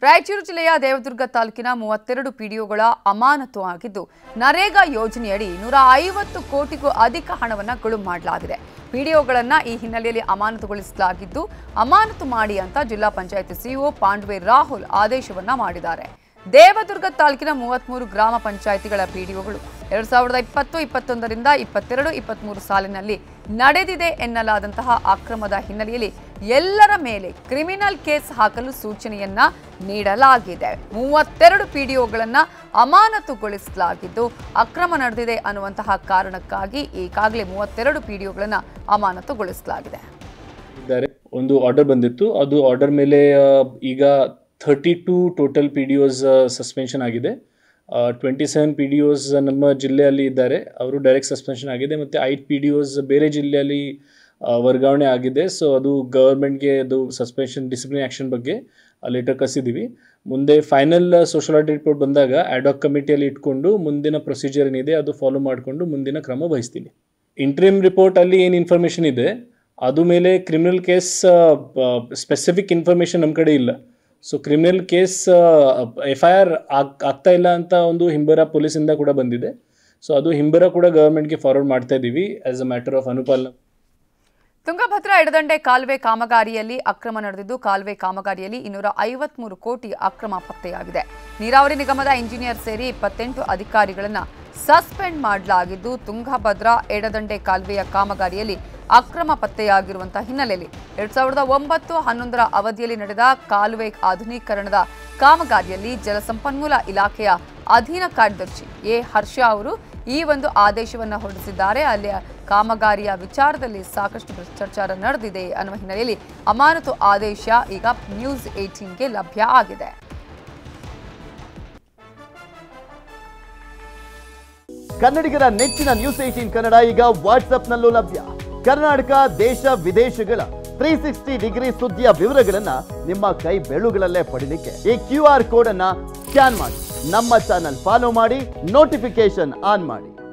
ರಾಯಚೂರು ಜಿಲ್ಲೆಯ ದೇವದುರ್ಗ ತಾಲೂಕಿನ ಮೂವತ್ತೆರಡು ಪಿಡಿಒಗಳ ಅಮಾನತು ಆಗಿದ್ದು ನರೇಗಾ ಯೋಜನೆಯಡಿ ನೂರ ಐವತ್ತು ಕೋಟಿಗೂ ಅಧಿಕ ಹಣವನ್ನು ಗುಳುಂ ಮಾಡಲಾಗಿದೆ ಪಿಡಿಒಗಳನ್ನ ಈ ಹಿನ್ನೆಲೆಯಲ್ಲಿ ಅಮಾನತುಗೊಳಿಸಲಾಗಿದ್ದು ಅಮಾನತು ಮಾಡಿ ಅಂತ ಜಿಲ್ಲಾ ಪಂಚಾಯತ್ ಸಿಇಒ ಪಾಂಡ್ವೆ ರಾಹುಲ್ ಆದೇಶವನ್ನ ಮಾಡಿದ್ದಾರೆ ದೇವದುರ್ಗ ತಾಲೂಕಿನ ಮೂವತ್ಮೂರು ಗ್ರಾಮ ಪಂಚಾಯಿತಿಗಳ ಪಿಡಿಒಗಳು ಎರಡ್ ಸಾವಿರದ ಇಪ್ಪತ್ತು ಇಪ್ಪತ್ತೊಂದರಿಂದ ಇಪ್ಪತ್ತೆರಡು ಇಪ್ಪತ್ಮೂರು ಸಾಲಿನಲ್ಲಿ ನಡೆದಿದೆ ಎನ್ನಲಾದಂತಹ ಅಕ್ರಮದ ಹಿನ್ನೆಲೆಯಲ್ಲಿ ಎಲ್ಲರ ಮೇಲೆ ಕ್ರಿಮಿನಲ್ ಕೇಸ್ ಹಾಕಲು ಸೂಚನೆಯನ್ನ ನೀಡಲಾಗಿದೆ ಮೂವತ್ತೆರಡು ಪಿಡಿಒಗಳನ್ನ ಅಮಾನತುಗೊಳಿಸಲಾಗಿದ್ದು ಅಕ್ರಮ ನಡೆದಿದೆ ಅನ್ನುವಂತಹ ಕಾರಣಕ್ಕಾಗಿ ಈಗಾಗಲೇ ಮೂವತ್ತೆರಡು ಪಿಡಿಒಗಳನ್ನ ಅಮಾನತುಗೊಳಿಸಲಾಗಿದೆ ಇದ್ದಾರೆ ಒಂದು ಆರ್ಡರ್ ಬಂದಿತ್ತು ಅದು ಆರ್ಡರ್ ಮೇಲೆ ಆ, ಈಗ thirty two total P D Os suspension ಆಗಿದೆ twenty seven P D Os ನಮ್ಮ ಜಿಲ್ಲೆಯಲ್ಲಿ ಇದ್ದಾರೆ ಅವರು ಡೈರೆಕ್ಟ್ ಸಸ್ಪೆನ್ಷನ್ ಆಗಿದೆ ಮತ್ತು ಐದು ಪಿ ಡಿ ಒಸ್ ಬೇರೆ ಜಿಲ್ಲೆಯಲ್ಲಿ ಆ, ವರ್ಗಾವಣೆ ಆಗಿದೆ ಸೊ ಅದು ಗವರ್ಮೆಂಟ್ಗೆ ಅದು ಸಸ್ಪೆನ್ಷನ್ ಡಿಸಿಪ್ಲಿನ್ ಆ್ಯಕ್ಷನ್ ಬಗ್ಗೆ ಲೆಟರ್ ಕಳಿಸಿದ್ದೀವಿ ಮುಂದೆ ಫೈನಲ್ ಸೋಷಲ್ ಆಡಿಟ್ ರಿಪೋರ್ಟ್ ಬಂದಾಗ ಆ್ಯಡಾಕ್ ಕಮಿಟಿಯಲ್ಲಿ ಇಟ್ಕೊಂಡು ಮುಂದಿನ ಪ್ರೊಸೀಜರ್ ಏನಿದೆ ಅದು ಫಾಲೋ ಮಾಡಿಕೊಂಡು ಮುಂದಿನ ಕ್ರಮ ವಹಿಸ್ತೀನಿ ಇಂಟ್ರಿಮ್ ರಿಪೋರ್ಟಲ್ಲಿ ಏನು ಇನ್ಫಾರ್ಮೇಷನ್ ಇದೆ ಅದು ಮೇಲೆ ಕ್ರಿಮಿನಲ್ ಕೇಸ್ ಸ್ಪೆಸಿಫಿಕ್ ಇನ್ಫಾರ್ಮೇಷನ್ ನಮ್ಮ ಕಡೆ ಇಲ್ಲ so criminal case F I R ಆಗ್ತಾ ಇಲ್ಲ ಅಂತ ಒಂದು ಹಿಂಬರ ಪೊಲೀಸಿಂದ ಕೂಡ ಬಂದಿದೆ ಸೊ ಅದು ಹಿಂಬರ ಕೂಡ ಗವರ್ಮೆಂಟ್ಗೆ ಫಾರ್ವರ್ಡ್ ಮಾಡ್ತಾ ಇದ್ದೀವಿ ಆಸ್ ಅ ಮ್ಯಾಟರ್ ಆಫ್ ಅನುಪಾಲನ ತುಂಗಭದ್ರಾ ಎಡದಂಡೆ ಕಾಲುವೆ ಕಾಮಗಾರಿಯಲ್ಲಿ ಅಕ್ರಮ ನಡೆದಿದ್ದು ಕಾಲುವೆ ಕಾಮಗಾರಿಯಲ್ಲಿ ಇನ್ನೂರ ಐವತ್ಮೂರು ಕೋಟಿ ಅಕ್ರಮ ಪತ್ತೆಯಾಗಿದೆ ನೀರಾವರಿ ನಿಗಮದ ಇಂಜಿನಿಯರ್ ಸೇರಿ ಇಪ್ಪತ್ತೆಂಟು ಅಧಿಕಾರಿಗಳನ್ನ ಸಸ್ಪೆಂಡ್ ಮಾಡಲಾಗಿದ್ದು ತುಂಗಭದ್ರಾ ಎಡದಂಡೆ ಕಾಲುವೆಯ ಕಾಮಗಾರಿಯಲ್ಲಿ ಅಕ್ರಮ ಪತ್ತೆಯಾಗಿರುವಂತಹ ಹಿನ್ನೆಲೆಯಲ್ಲಿ ಎರಡ್ ಸಾವಿರದ ಒಂಬತ್ತು ಹನ್ನೊಂದರ ಅವಧಿಯಲ್ಲಿ ನಡೆದ ಕಾಲುವೆ ಆಧುನೀಕರಣದ ಕಾಮಗಾರಿಯಲ್ಲಿ ಜಲಸಂಪನ್ಮೂಲ ಇಲಾಖೆಯ ಅಧೀನ ಕಾರ್ಯದರ್ಶಿ ಎ ಹರ್ಷ ಅವರು ಈ ಒಂದು ಆದೇಶವನ್ನು ಹೊರಡಿಸಿದ್ದಾರೆ ಅಲ್ಲಿಯ ಕಾಮಗಾರಿಯ ವಿಚಾರದಲ್ಲಿ ಸಾಕಷ್ಟು ಭ್ರಷ್ಟಾಚಾರ ನಡೆದಿದೆ ಅನ್ನುವ ಹಿನ್ನೆಲೆಯಲ್ಲಿ ಅಮಾನತು ಆದೇಶ ಈಗ ನ್ಯೂಸ್ ಏಟೀನ್ಗೆ ಲಭ್ಯ ಆಗಿದೆ ಕನ್ನಡಿಗರ ನೆಚ್ಚಿನ ನ್ಯೂಸ್ ಏಟೀನ್ ಕನ್ನಡ ಈಗ ವಾಟ್ಸ್ಆಪ್ನಲ್ಲೂ ಲಭ್ಯ ಕರ್ನಾಟಕ ದೇಶ ವಿದೇಶಗಳ ತ್ರೀ ಸಿಕ್ಸ್ಟಿ ಡಿಗ್ರಿ ಸುದ್ದಿಯ ವಿವರಗಳನ್ನ ನಿಮ್ಮ ಕೈ ಬೆರಳುಗಳಲ್ಲೇ ಪಡಿಲಿಕ್ಕೆ ಈ ಕ್ಯೂ ಆರ್ ಕೋಡ್ ಅನ್ನ ಸ್ಕ್ಯಾನ್ ಮಾಡಿ ನಮ್ಮ ಚಾನಲ್ ಫಾಲೋ ಮಾಡಿ ನೋಟಿಫಿಕೇಶನ್ ಆನ್ ಮಾಡಿ